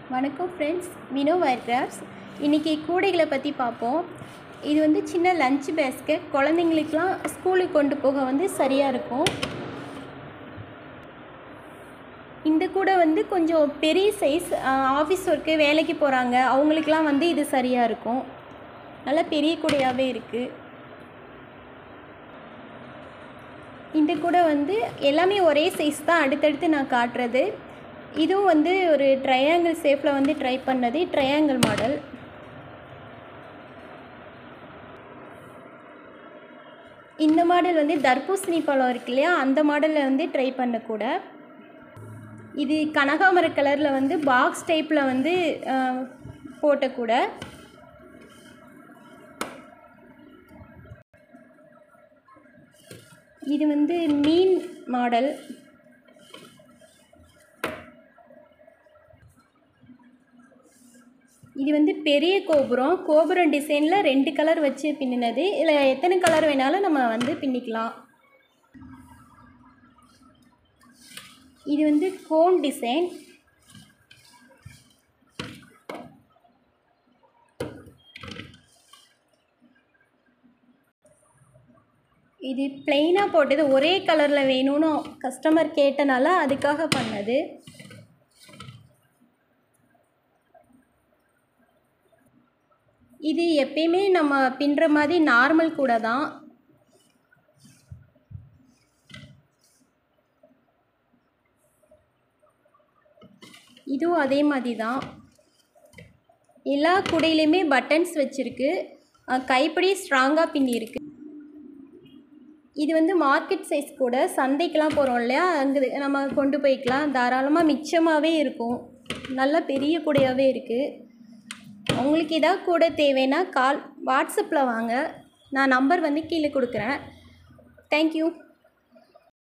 வணக்கம் friends Vino wire crafts இன்றைக்கி கூடைகளை பற்றி பார்ப்போம் இது வந்து சின்ன லஞ்ச் பேஸ்கெட் குழந்தைங்களுக்குலாம் ஸ்கூலுக்கு கொண்டு போக வந்து சரியாக இருக்கும் இந்த கூடை வந்து கொஞ்சம் பெரிய சைஸ் ஆஃபீஸ் ஒர்க்கு வேலைக்கு போகிறாங்க அவங்களுக்குலாம் வந்து இது சரியாக இருக்கும் நல்லா பெரிய கூடையாகவே இருக்குது இந்த கூடை வந்து எல்லாமே ஒரே சைஸ் தான் அடுத்தடுத்து நான் காட்டுறது இதுவும் வந்து ஒரு ட்ரையாங்கிள் ஷேப்பில் வந்து ட்ரை பண்ணது ட்ரையாங்கிள் மாடல் இந்த மாடல் வந்து தர்பூசணி பழம் இருக்கு இல்லையா அந்த மாடலில் வந்து ட்ரை பண்ண கூட இது கனகாமர கலரில் வந்து பாக்ஸ் டைப்பில் வந்து அஹ், போட்ட கூட இது வந்து மீன் மாடல் இது வந்து பெரிய கோபுரம் கோபுரம் டிசைனில் ரெண்டு கலர் வச்சு பின்னினது இதில் எத்தனை கலர் வேணாலும் நம்ம வந்து பின்னிக்கலாம் இது வந்து கோன் டிசைன் இது பிளெயினாக போட்டது ஒரே கலரில் வேணும்னு கஸ்டமர் கேட்டனால அதுக்காக பண்ணது இது எப்பயுமே நம்ம பின்னுற மாதிரி நார்மல் கூட தான் இதுவும் அதே மாதிரி தான் எல்லா கூடையிலையுமே பட்டன்ஸ் வச்சுருக்கு அஹ் கைப்பிடி ஸ்ட்ராங்காக பின்னியிருக்கு இது வந்து மார்க்கெட் சைஸ் கூட சந்தைக்கெலாம் போகிறோம் இல்லையா அங்கே நம்ம கொண்டு போய்க்கலாம் தாராளமாக மிச்சமாகவே இருக்கும் நல்ல பெரிய கூடையாகவே இருக்குது உங்களுக்கு ஏதாவது கூட தேவைன்னா கால் வாட்ஸ்அப்பில் வாங்க நான் நம்பர் வந்து கீழே கொடுக்குறேன் தேங்க்யூ